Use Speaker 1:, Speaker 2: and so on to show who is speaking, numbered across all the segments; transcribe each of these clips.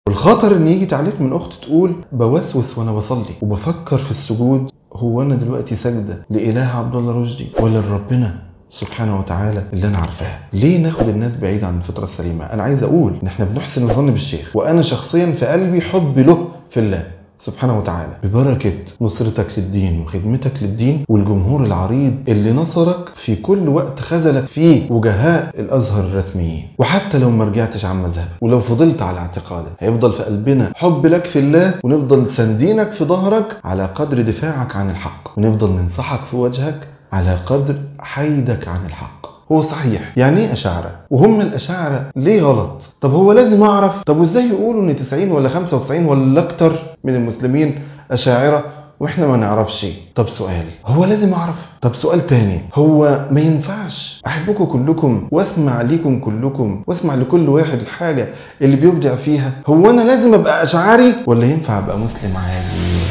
Speaker 1: والخطر ان يجي تعليق من اخت تقول بوسوس وانا بصلي وبفكر في السجود هو انا دلوقتي ساجده لاله عبد الله رشدي ولا لربنا سبحانه وتعالى اللي انا عارفاها ليه ناخد الناس بعيد عن الفطره السليمه انا عايز اقول ان احنا بنحسن الظن بالشيخ وانا شخصيا في قلبي حب له في الله سبحانه وتعالى ببركة نصرتك للدين وخدمتك للدين والجمهور العريض اللي نصرك في كل وقت خذلك فيه وجهاء الأزهر الرسميين وحتى لو ما رجعتش عن مذهبك ولو فضلت على اعتقادك هيفضل في قلبنا حب لك في الله ونفضل ساندينك في ظهرك على قدر دفاعك عن الحق ونفضل ننصحك في وجهك على قدر حيدك عن الحق هو صحيح يعني ايه اشاعره وهم الاشاعره ليه غلط طب هو لازم اعرف طب وازاي يقولوا ان 90 ولا 95 ولا اكتر من المسلمين اشاعره واحنا ما نعرفش طب سؤال هو لازم اعرف طب سؤال تاني هو ما ينفعش احبكم كلكم واسمع ليكم كلكم واسمع لكل واحد الحاجه اللي بيبدع فيها هو انا لازم ابقى اشعري ولا ينفع ابقى مسلم عادي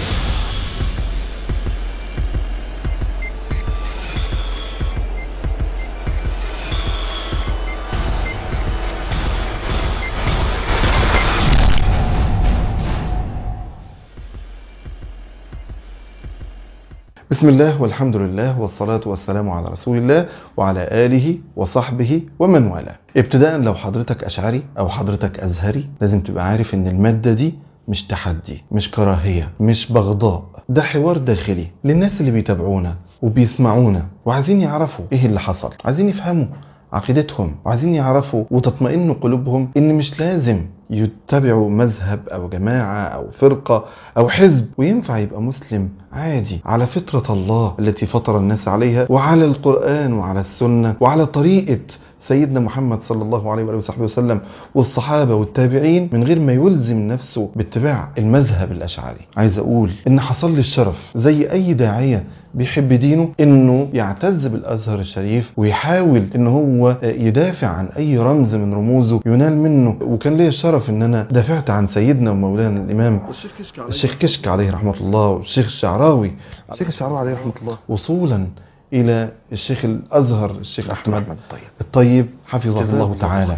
Speaker 1: بسم الله والحمد لله والصلاة والسلام على رسول الله وعلى آله وصحبه ومن والاه ابتداء لو حضرتك أشعري أو حضرتك أزهري لازم تبقى عارف إن المادة دي مش تحدي مش كراهية مش بغضاء ده حوار داخلي للناس اللي بيتابعونا وبيسمعونا وعايزين يعرفوا ايه اللي حصل عايزين يفهموا عقيدتهم وعايزين يعرفوا وتطمئن قلوبهم ان مش لازم يتبعوا مذهب او جماعه او فرقه او حزب وينفع يبقى مسلم عادي على فطره الله التي فطر الناس عليها وعلى القران وعلى السنه وعلى طريقه سيدنا محمد صلى الله عليه وآله وصحبه وسلم والصحابة والتابعين من غير ما يلزم نفسه باتباع المذهب الأشعري عايز أقول إن حصل لي الشرف زي أي داعية بيحب دينه انه يعتز بالازهر الشريف ويحاول ان هو يدافع عن اي رمز من رموزه ينال منه وكان لي الشرف ان انا دافعت عن سيدنا ومولانا الامام الشيخ كشك عليه رحمه الله والشيخ الشعراوي الشيخ الشعراوي عليه رحمه الله وصولا الى الشيخ الازهر الشيخ احمد الطيب حفظه الله تعالى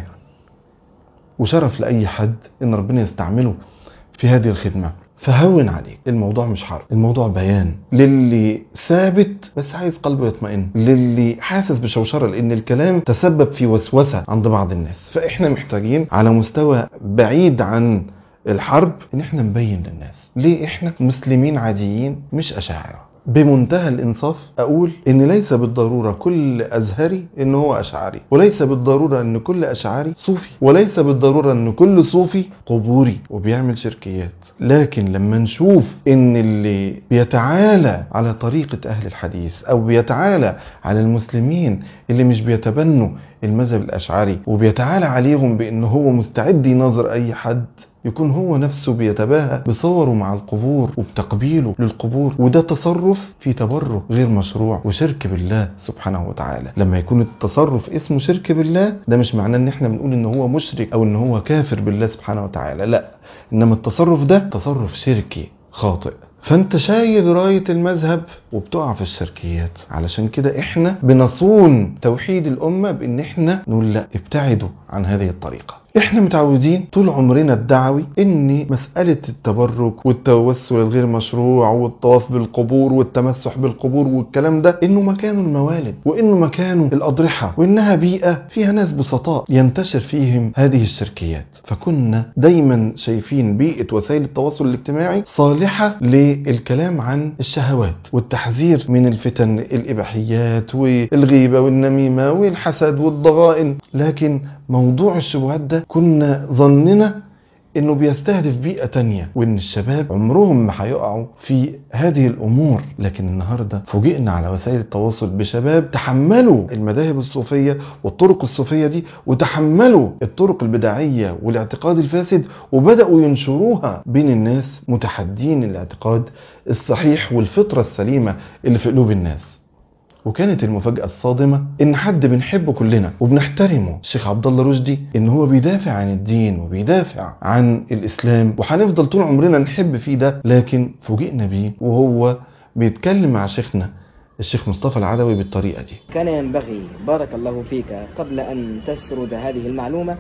Speaker 1: وشرف لاي حد ان ربنا يستعمله في هذه الخدمه فهون عليك الموضوع مش حرب الموضوع بيان للي ثابت بس عايز قلبه يطمئن للي حاسس بشوشره لان الكلام تسبب في وسوسه عند بعض الناس فاحنا محتاجين على مستوى بعيد عن الحرب ان احنا نبين للناس ليه احنا مسلمين عاديين مش اشاعره بمنتهى الانصاف اقول ان ليس بالضروره كل ازهري ان هو اشعري وليس بالضروره ان كل اشعري صوفي وليس بالضروره ان كل صوفي قبوري وبيعمل شركيات لكن لما نشوف ان اللي بيتعالى على طريقه اهل الحديث او بيتعالى على المسلمين اللي مش بيتبنوا المذهب الاشعري وبيتعالى عليهم بان هو مستعد يناظر اي حد يكون هو نفسه بيتباهى بصوره مع القبور وبتقبيله للقبور وده تصرف في تبرك غير مشروع وشرك بالله سبحانه وتعالى لما يكون التصرف اسمه شرك بالله ده مش معناه ان احنا بنقول ان هو مشرك او ان هو كافر بالله سبحانه وتعالى لا انما التصرف ده تصرف شركي خاطئ فانت شايل راية المذهب وبتقع في الشركيات علشان كده احنا بنصون توحيد الامة بان احنا نقول لا ابتعدوا عن هذه الطريقة احنا متعودين طول عمرنا الدعوي ان مسألة التبرك والتوسل الغير مشروع والطواف بالقبور والتمسح بالقبور والكلام ده انه مكانه الموالد وانه مكانه الاضرحة وانها بيئة فيها ناس بسطاء ينتشر فيهم هذه الشركيات فكنا دايما شايفين بيئة وسائل التواصل الاجتماعي صالحة للكلام عن الشهوات والتحذير من الفتن الاباحيات والغيبة والنميمة والحسد والضغائن لكن موضوع الشبهات ده كنا ظننا انه بيستهدف بيئة تانية وان الشباب عمرهم ما هيقعوا في هذه الامور لكن النهاردة فوجئنا على وسائل التواصل بشباب تحملوا المذاهب الصوفية والطرق الصوفية دي وتحملوا الطرق البدعية والاعتقاد الفاسد وبدأوا ينشروها بين الناس متحدين الاعتقاد الصحيح والفطرة السليمة اللي في قلوب الناس وكانت المفاجأة الصادمة إن حد بنحبه كلنا وبنحترمه الشيخ عبد الله رشدي إن هو بيدافع عن الدين وبيدافع عن الإسلام وهنفضل طول عمرنا نحب فيه ده لكن فوجئنا بيه وهو بيتكلم مع شيخنا الشيخ مصطفى
Speaker 2: العدوي بالطريقة دي كان ينبغي بارك الله فيك قبل أن تسرد هذه المعلومة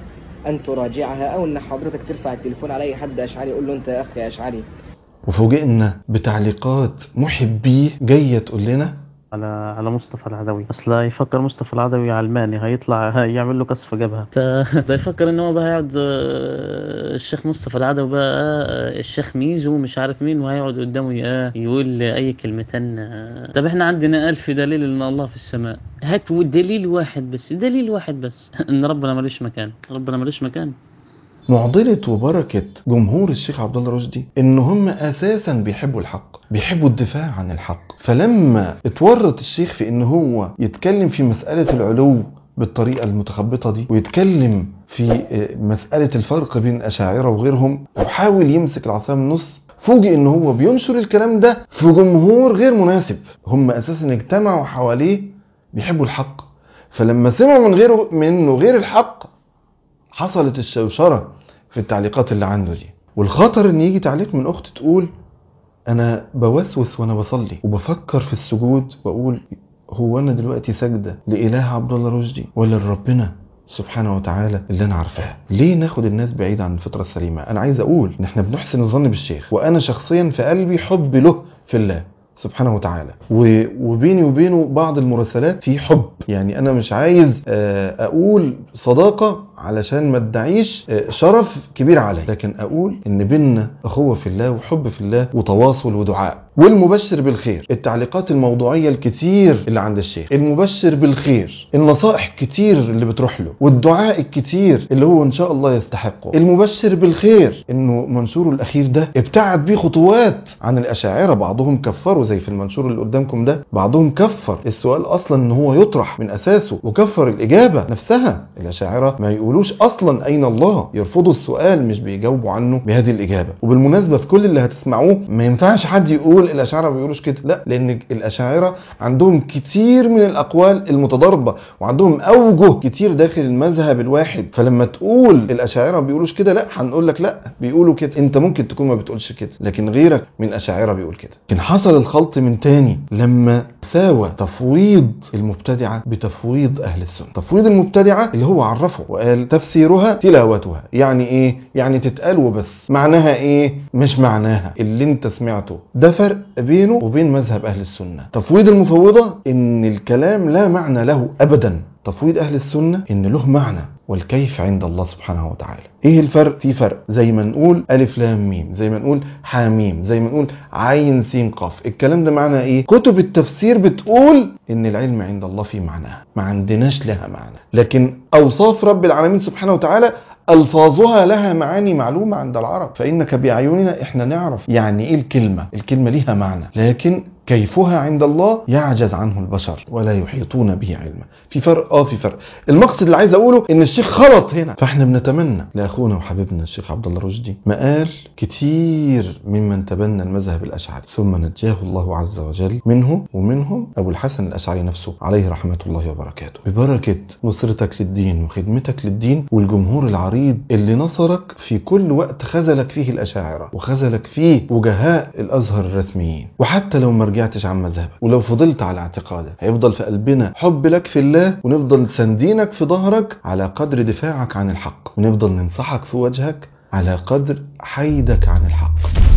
Speaker 2: أن تراجعها أو أن حضرتك ترفع التليفون على أي حد أشعري يقول له أنت يا أخي أشعري
Speaker 1: وفوجئنا بتعليقات محبيه جايه تقول لنا
Speaker 3: على على مصطفى العدوي اصل يفكر مصطفى العدوي علماني هيطلع يعمل له كسف جبهه فده يفكر ان هو بقى هيقعد آه، الشيخ مصطفى العدوي بقى آه، الشيخ ميزو مش عارف مين وهيقعد قدامه آه، يقول اي كلمتين آه. طب احنا عندنا ألف دليل ان الله في السماء هات دليل واحد بس دليل واحد بس ان ربنا ملوش مكان ربنا ملوش مكان
Speaker 1: معضلة وبركة جمهور الشيخ عبد الله رشدي ان هم اساسا بيحبوا الحق بيحبوا الدفاع عن الحق فلما اتورط الشيخ في ان هو يتكلم في مسألة العلو بالطريقة المتخبطة دي ويتكلم في آه، مسألة الفرق بين الأشاعرة وغيرهم وحاول يمسك العصا من النص فوجئ ان هو بينشر الكلام ده في جمهور غير مناسب هم اساسا اجتمعوا حواليه بيحبوا الحق فلما سمعوا من غيره منه غير الحق حصلت الشوشرة في التعليقات اللي عنده دي والخطر ان يجي تعليق من اخت تقول انا بوسوس وانا بصلي وبفكر في السجود واقول هو انا دلوقتي سجدة لإله عبد الله رشدي ولا لربنا سبحانه وتعالى اللي انا عارفاها ليه ناخد الناس بعيد عن الفطرة السليمة انا عايز اقول ان احنا بنحسن الظن بالشيخ وانا شخصيا في قلبي حب له في الله سبحانه وتعالى و- وبيني وبينه بعض المراسلات في حب يعني انا مش عايز آه، اقول صداقة علشان ما ادعيش آه، شرف كبير علي لكن اقول ان بيننا اخوة في الله وحب في الله وتواصل ودعاء والمبشر بالخير التعليقات الموضوعية الكتير اللي عند الشيخ المبشر بالخير النصائح كتير اللي بتروح له والدعاء الكتير اللي هو ان شاء الله يستحقه المبشر بالخير انه منشوره الاخير ده ابتعد بيه خطوات عن الاشاعرة بعضهم كفروا زي في المنشور اللي قدامكم ده بعضهم كفر السؤال اصلا ان هو يطرح من اساسه وكفر الاجابة نفسها الاشاعرة ما يقولوش اصلا اين الله يرفضوا السؤال مش بيجاوبوا عنه بهذه الاجابة وبالمناسبة في كل اللي هتسمعوه ما ينفعش حد يقول الاشاعرة ما بيقولوش كده لا لان الاشاعرة عندهم كتير من الاقوال المتضاربة وعندهم اوجه كتير داخل المذهب الواحد فلما تقول الاشاعرة ما بيقولوش كده لا هنقول لك لا بيقولوا كده انت ممكن تكون ما بتقولش كده لكن غيرك من الاشاعرة بيقول كده لكن حصل الخلط من تاني لما ساوى تفويض المبتدعة بتفويض اهل السنة تفويض المبتدعة اللي هو عرفه وقال تفسيرها تلاوتها يعني ايه يعني تتقال وبس معناها ايه مش معناها اللي انت سمعته ده فرق بينه وبين مذهب اهل السنة تفويض المفوضة ان الكلام لا معنى له ابدا تفويض اهل السنة ان له معنى والكيف عند الله سبحانه وتعالى ايه الفرق في فرق زي ما نقول الف لام ميم زي ما نقول حاميم زي ما نقول عين سين قاف الكلام ده معناه ايه كتب التفسير بتقول ان العلم عند الله في معناها ما عندناش لها معنى لكن اوصاف رب العالمين سبحانه وتعالى الفاظها لها معاني معلومه عند العرب فانك باعيننا احنا نعرف يعني ايه الكلمه الكلمه ليها معنى لكن كيفها عند الله يعجز عنه البشر ولا يحيطون به علما في فرق اه في فرق المقصد اللي عايز اقوله ان الشيخ خلط هنا فاحنا بنتمنى لاخونا وحبيبنا الشيخ عبد الله رشدي مقال كتير ممن تبنى المذهب الاشعري ثم نجاه الله عز وجل منه ومنهم ابو الحسن الاشعري نفسه عليه رحمه الله وبركاته ببركه نصرتك للدين وخدمتك للدين والجمهور العريض اللي نصرك في كل وقت خذلك فيه الاشاعره وخذلك فيه وجهاء الازهر الرسميين وحتى لو ما رجعتش عن مذهبك ولو فضلت على اعتقادك هيفضل في قلبنا حب لك في الله ونفضل ساندينك في ظهرك على قدر دفاعك عن الحق ونفضل ننصحك في وجهك على قدر حيدك عن الحق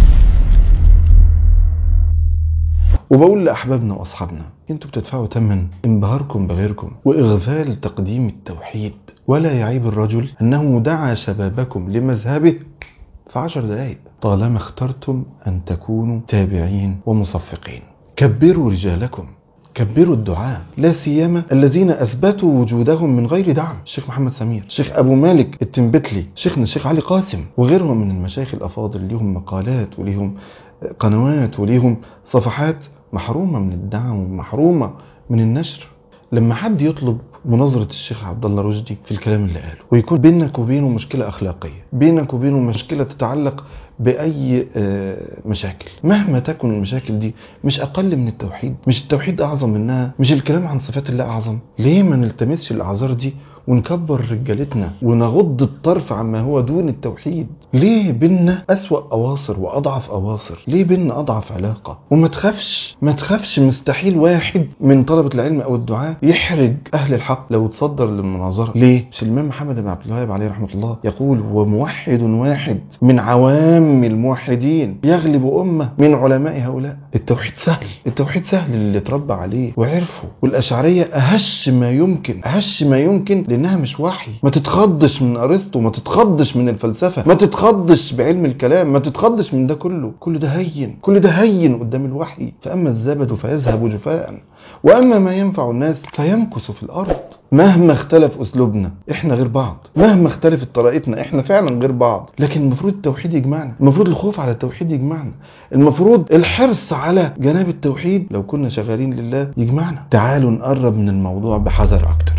Speaker 1: وبقول لأحبابنا وأصحابنا انتوا بتدفعوا ثمن انبهاركم بغيركم وإغفال تقديم التوحيد ولا يعيب الرجل أنه دعا شبابكم لمذهبه في عشر دقائق طالما اخترتم أن تكونوا تابعين ومصفقين كبروا رجالكم كبروا الدعاء لا سيما الذين اثبتوا وجودهم من غير دعم الشيخ محمد سمير الشيخ ابو مالك التنبتلي شيخنا الشيخ علي قاسم وغيرهم من المشايخ الافاضل ليهم مقالات وليهم قنوات وليهم صفحات محرومه من الدعم ومحرومه من النشر لما حد يطلب مناظرة الشيخ عبد الله رشدي في الكلام اللي قاله ويكون بينك وبينه مشكلة أخلاقية بينك وبينه مشكلة تتعلق بأي آه، مشاكل مهما تكن المشاكل دي مش أقل من التوحيد مش التوحيد أعظم منها مش الكلام عن صفات الله أعظم ليه ما نلتمسش الأعذار دي ونكبر رجالتنا ونغض الطرف عما هو دون التوحيد ليه بينا أسوأ أواصر وأضعف أواصر ليه بينا أضعف علاقة وما تخافش ما تخافش مستحيل واحد من طلبة العلم أو الدعاء يحرج أهل الحق لو تصدر للمناظرة ليه مش الإمام محمد بن عبد الوهاب عليه رحمة الله يقول وموحد واحد من عوام الموحدين يغلب أمة من علماء هؤلاء التوحيد سهل التوحيد سهل اللي اتربى عليه وعرفه والأشعرية أهش ما يمكن أهش ما يمكن لأنها مش وحي ما تتخضش من أرسطو ما تتخضش من الفلسفة ما تتخضش بعلم الكلام ما تتخضش من ده كله كل ده هين كل ده هين قدام الوحي فأما الزبد فيذهب جفاء وأما ما ينفع الناس فيمكث في الأرض مهما اختلف أسلوبنا إحنا غير بعض مهما اختلفت طريقتنا إحنا فعلا غير بعض لكن المفروض التوحيد يجمعنا المفروض الخوف على التوحيد يجمعنا المفروض الحرص على جناب التوحيد لو كنا شغالين لله يجمعنا تعالوا نقرب من الموضوع بحذر أكتر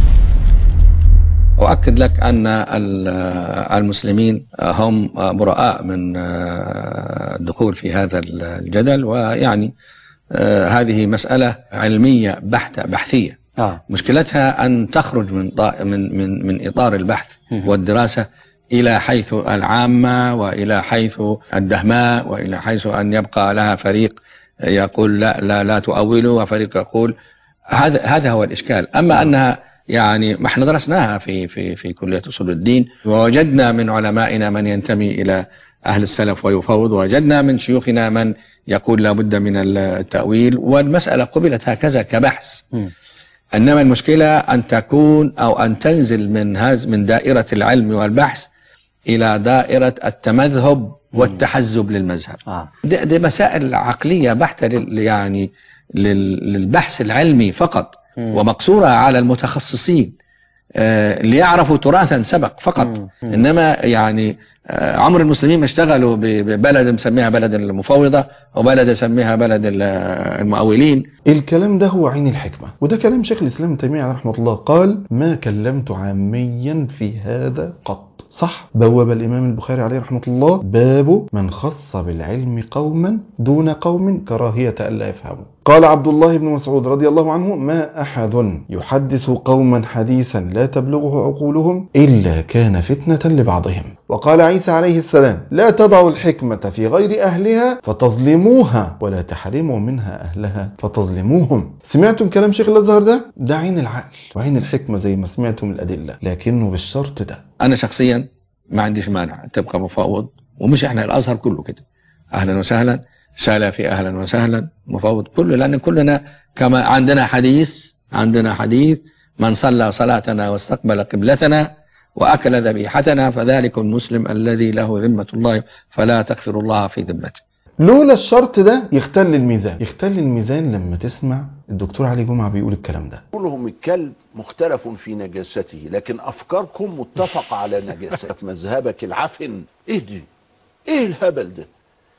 Speaker 4: أؤكد لك أن المسلمين هم براء من الدخول في هذا الجدل ويعني هذه مسألة علمية بحتة بحثية
Speaker 5: آه.
Speaker 4: مشكلتها أن تخرج من من من من إطار البحث والدراسة إلى حيث العامة وإلى حيث الدهماء وإلى حيث أن يبقى لها فريق يقول لا لا لا تؤولوا وفريق يقول هذا هذا هو الإشكال أما أنها يعني ما احنا درسناها في في في كلية أصول الدين ووجدنا من علمائنا من ينتمي إلى أهل السلف ويفوض وجدنا من شيوخنا من يقول لا بد من التأويل والمسألة قبلت هكذا كبحث
Speaker 5: م.
Speaker 4: إنما المشكلة أن تكون أو أن تنزل من هذا من دائرة العلم والبحث إلى دائرة التمذهب والتحزب للمذهب
Speaker 5: آه.
Speaker 4: دي, دي مسائل عقلية بحتة لل يعني لل- للبحث العلمي فقط
Speaker 5: مم.
Speaker 4: ومقصورة على المتخصصين آه، ليعرفوا تراثا سبق فقط
Speaker 5: مم. مم.
Speaker 4: انما يعني آه، عمر المسلمين ما اشتغلوا ب- ببلد مسميها بلد المفوضة وبلد يسميها بلد ال- المؤولين
Speaker 1: الكلام ده هو عين الحكمة وده كلام شيخ الإسلام ابن تيمية عليه رحمة الله قال ما كلمت عاميا في هذا قط صح بوب الإمام البخاري عليه رحمة الله باب من خص بالعلم قوما دون قوم كراهية ألا يفهموا قال عبد الله بن مسعود رضي الله عنه ما أحد يحدث قوما حديثا لا تبلغه عقولهم إلا كان فتنة لبعضهم وقال عيسى عليه السلام لا تضعوا الحكمة في غير أهلها فتظلموها ولا تحرموا منها أهلها فتظلموهم سمعتم كلام شيخ الأزهر ده؟ ده عين العقل وعين الحكمة زي ما سمعتم الأدلة لكنه بالشرط ده
Speaker 4: انا شخصيا ما عنديش مانع تبقى مفوض ومش احنا الازهر كله كده اهلا وسهلا سلفي اهلا وسهلا مفوض كله لان كلنا كما عندنا حديث عندنا حديث من صلى صلاتنا واستقبل قبلتنا واكل ذبيحتنا فذلك المسلم الذي له ذمه الله فلا تغفر الله في ذمته
Speaker 1: لولا الشرط ده يختل الميزان يختل الميزان لما تسمع الدكتور علي جمعة بيقول الكلام ده
Speaker 6: قولهم الكلب مختلف في نجاسته لكن افكاركم متفق على نجاسته مذهبك العفن ايه دي ايه الهبل ده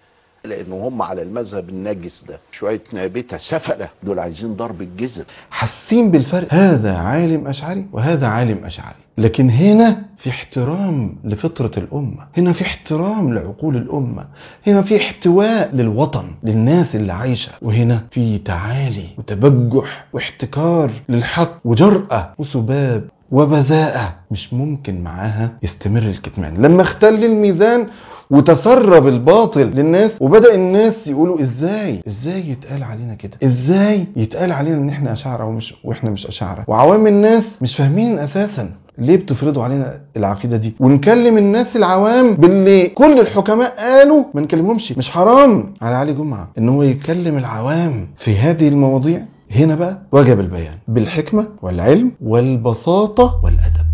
Speaker 6: لانه هم على المذهب النجس ده شويه نابته سفله دول عايزين ضرب الجزر
Speaker 1: حاسين بالفرق هذا عالم أشعري وهذا عالم أشعري لكن هنا في احترام لفطرة الأمة هنا في احترام لعقول الأمة هنا في احتواء للوطن للناس اللي عايشة وهنا في تعالي وتبجح واحتكار للحق وجرأة وسباب وبذاءة مش ممكن معاها يستمر الكتمان لما اختل الميزان وتسرب الباطل للناس وبدأ الناس يقولوا ازاي ازاي يتقال علينا كده ازاي يتقال علينا ان احنا اشاعرة ومش واحنا مش اشاعرة وعوام الناس مش فاهمين اساسا ليه بتفرضوا علينا العقيده دي ونكلم الناس العوام باللي كل الحكماء قالوا ما نكلمهمش مش حرام على علي جمعه ان هو يكلم العوام في هذه المواضيع هنا بقى وجب البيان بالحكمه والعلم والبساطه والادب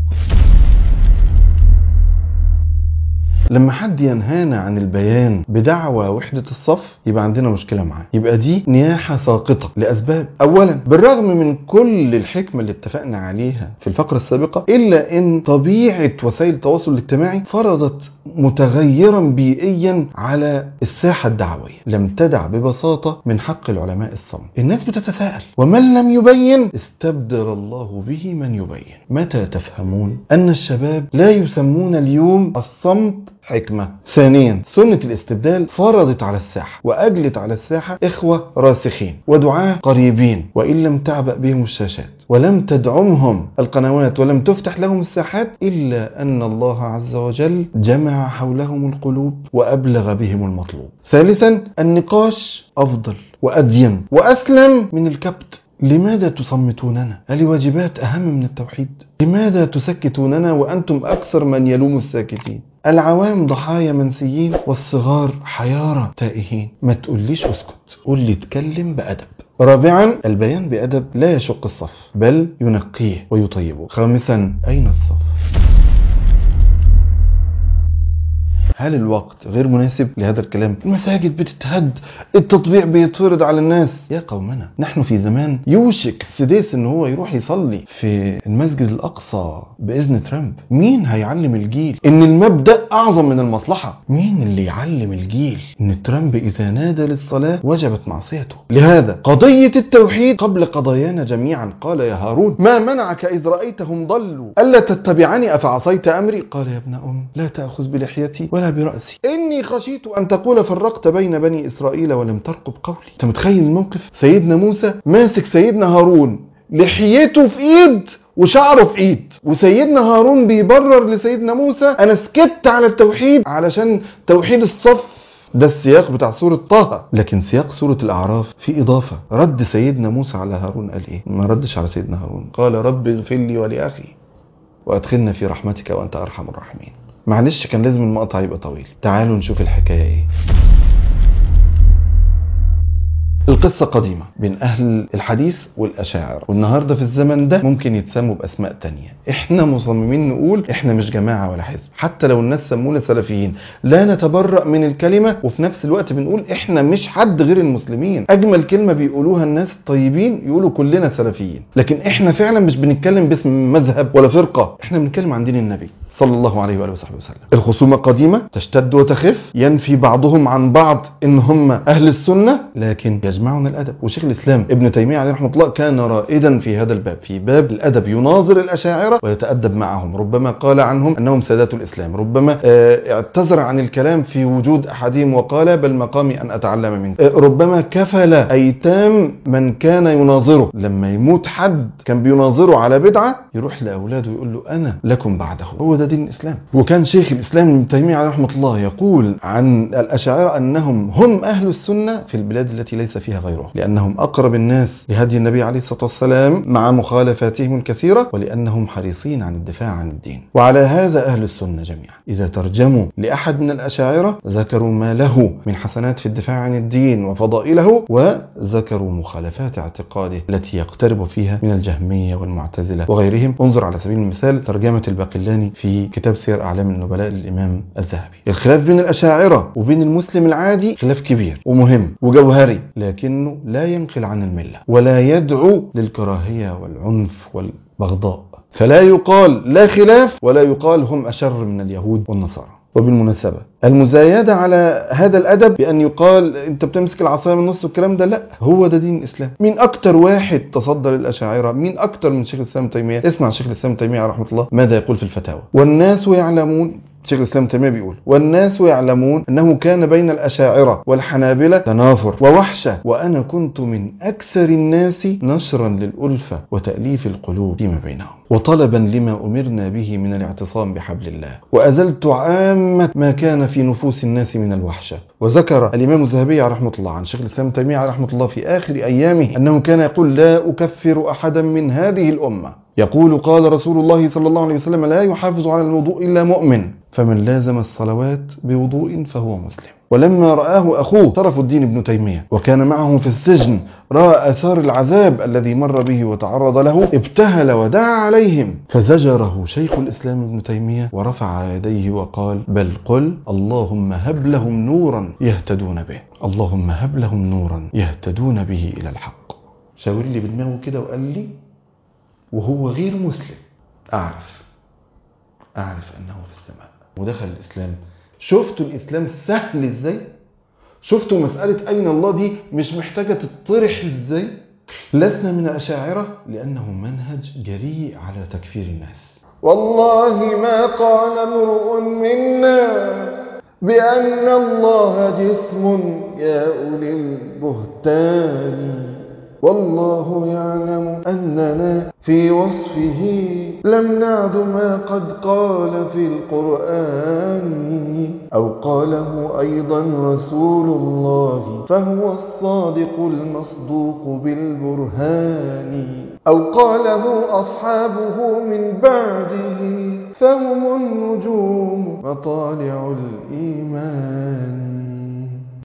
Speaker 1: لما حد ينهانا عن البيان بدعوى وحدة الصف يبقى عندنا مشكلة معاه يبقى دي نياحة ساقطة لأسباب أولا بالرغم من كل الحكمة اللي اتفقنا عليها في الفقرة السابقة إلا أن طبيعة وسائل التواصل الاجتماعي فرضت متغيرا بيئيا على الساحة الدعوية لم تدع ببساطة من حق العلماء الصمت الناس بتتساءل ومن لم يبين استبدل الله به من يبين متى تفهمون أن الشباب لا يسمون اليوم الصمت حكمة ثانيا سنة الاستبدال فرضت على الساحة وأجلت على الساحة إخوة راسخين ودعاة قريبين وإن لم تعبأ بهم الشاشات ولم تدعمهم القنوات ولم تفتح لهم الساحات إلا أن الله عز وجل جمع حولهم القلوب وأبلغ بهم المطلوب ثالثا النقاش أفضل وأدين وأسلم من الكبت لماذا تصمتوننا؟ الواجبات أهم من التوحيد؟ لماذا تسكتوننا وأنتم أكثر من يلوم الساكتين؟ العوام ضحايا منسيين والصغار حيارى تائهين ما تقوليش اسكت قول لي اتكلم بأدب رابعا البيان بأدب لا يشق الصف بل ينقيه ويطيبه خامسا أين الصف؟ هل الوقت غير مناسب لهذا الكلام المساجد بتتهد التطبيع بيتفرض على الناس يا قومنا نحن في زمان يوشك السديس ان هو يروح يصلي في المسجد الاقصى باذن ترامب مين هيعلم الجيل ان المبدا اعظم من المصلحه مين اللي يعلم الجيل ان ترامب اذا نادى للصلاه وجبت معصيته لهذا قضيه التوحيد قبل قضايانا جميعا قال يا هارون ما منعك اذ رايتهم ضلوا الا تتبعني افعصيت امري قال يا ابن ام لا تاخذ بلحيتي ولا برأسي إني خشيت أن تقول فرقت بين بني إسرائيل ولم ترقب قولي أنت متخيل الموقف سيدنا موسى ماسك سيدنا هارون لحيته في إيد وشعره في ايد وسيدنا هارون بيبرر لسيدنا موسى انا سكت على التوحيد علشان توحيد الصف ده السياق بتاع سورة طه لكن سياق سورة الأعراف في إضافة رد سيدنا موسى على هارون قال إيه ما ردش على سيدنا هارون قال رب اغفر لي ولأخي وأدخلنا في رحمتك وأنت أرحم الراحمين معلش كان لازم المقطع يبقى طويل تعالوا نشوف الحكاية ايه القصة قديمة بين أهل الحديث والأشاعرة والنهاردة في الزمن ده ممكن يتسموا بأسماء تانية إحنا مصممين نقول إحنا مش جماعة ولا حزب حتى لو الناس سمونا سلفيين لا نتبرأ من الكلمة وفي نفس الوقت بنقول إحنا مش حد غير المسلمين أجمل كلمة بيقولوها الناس الطيبين يقولوا كلنا سلفيين لكن إحنا فعلا مش بنتكلم باسم مذهب ولا فرقة إحنا بنتكلم عن دين النبي صلى الله عليه وآله وصحبه وسلم الخصومة قديمة تشتد وتخف ينفي بعضهم عن بعض إن هم أهل السنة لكن يجمعنا الأدب وشيخ الإسلام ابن تيمية عليه رحمة الله كان رائدا في هذا الباب في باب الأدب يناظر الأشاعرة ويتأدب معهم ربما قال عنهم أنهم سادات الإسلام ربما آه، اعتذر عن الكلام في وجود أحدهم وقال بل مقامي أن أتعلم منك آه، ربما كفل أيتام من كان يناظره لما يموت حد كان بيناظره على بدعة يروح لأولاده ويقول له أنا لكم بعده هو ده دين الإسلام وكان شيخ الإسلام ابن تيمية عليه رحمة الله يقول عن الأشاعرة أنهم هم أهل السنة في البلاد التي ليس فيها غيرهم لأنهم أقرب الناس لهدي النبي عليه الصلاة والسلام مع مخالفاتهم الكثيرة ولأنهم حريصين عن الدفاع عن الدين وعلى هذا أهل السنة جميعا إذا ترجموا لأحد من الأشاعرة ذكروا ما له من حسنات في الدفاع عن الدين وفضائله وذكروا مخالفات اعتقاده التي يقترب فيها من الجهمية والمعتزلة وغيرهم انظر على سبيل المثال ترجمة الباقلاني في كتاب سير أعلام النبلاء للإمام الذهبي الخلاف بين الأشاعرة وبين المسلم العادي خلاف كبير ومهم وجوهري لكنه لا ينقل عن الملة ولا يدعو للكراهية والعنف والبغضاء فلا يقال لا خلاف ولا يقال هم أشر من اليهود والنصارى وبالمناسبة المزايدة على هذا الأدب بأن يقال أنت بتمسك العصاية من النص والكلام ده لا هو ده دين الإسلام مين أكتر واحد تصدى للأشاعرة مين أكتر من شيخ الإسلام تيمية اسمع شيخ الإسلام تيمية رحمة الله ماذا يقول في الفتاوى والناس يعلمون شيخ الإسلام تيمية بيقول والناس يعلمون أنه كان بين الأشاعرة والحنابلة تنافر ووحشة وأنا كنت من أكثر الناس نشرا للألفة وتأليف القلوب فيما بينهم وطلبا لما أمرنا به من الاعتصام بحبل الله وأزلت عامة ما كان في نفوس الناس من الوحشة وذكر الإمام الذهبي رحمة الله عن شيخ الإسلام تيمية رحمة الله في آخر أيامه أنه كان يقول لا أكفر أحدا من هذه الأمة يقول قال رسول الله صلى الله عليه وسلم لا يحافظ على الوضوء إلا مؤمن فمن لازم الصلوات بوضوء فهو مسلم ولما رآه أخوه طرف الدين ابن تيمية وكان معه في السجن رأى أثار العذاب الذي مر به وتعرض له ابتهل ودعا عليهم فزجره شيخ الإسلام ابن تيمية ورفع يديه وقال بل قل اللهم هب لهم نورا يهتدون به اللهم هب لهم نورا يهتدون به إلى الحق شاور لي بدماغه كده وقال لي وهو غير مسلم أعرف أعرف أنه في السماء ودخل الإسلام شفتوا الإسلام سهل إزاي شفتوا مسألة أين الله دي مش محتاجة تطرح إزاي لسنا من الأشاعرة لأنه منهج جريء على تكفير الناس والله ما قال امرؤ منا بأن الله جسم يا أولي البهتان والله يعلم أننا في وصفه لم نعد ما قد قال في القرآن أو قاله أيضا رسول الله فهو الصادق المصدوق بالبرهان أو قاله أصحابه من بعده فهم النجوم مطالع الإيمان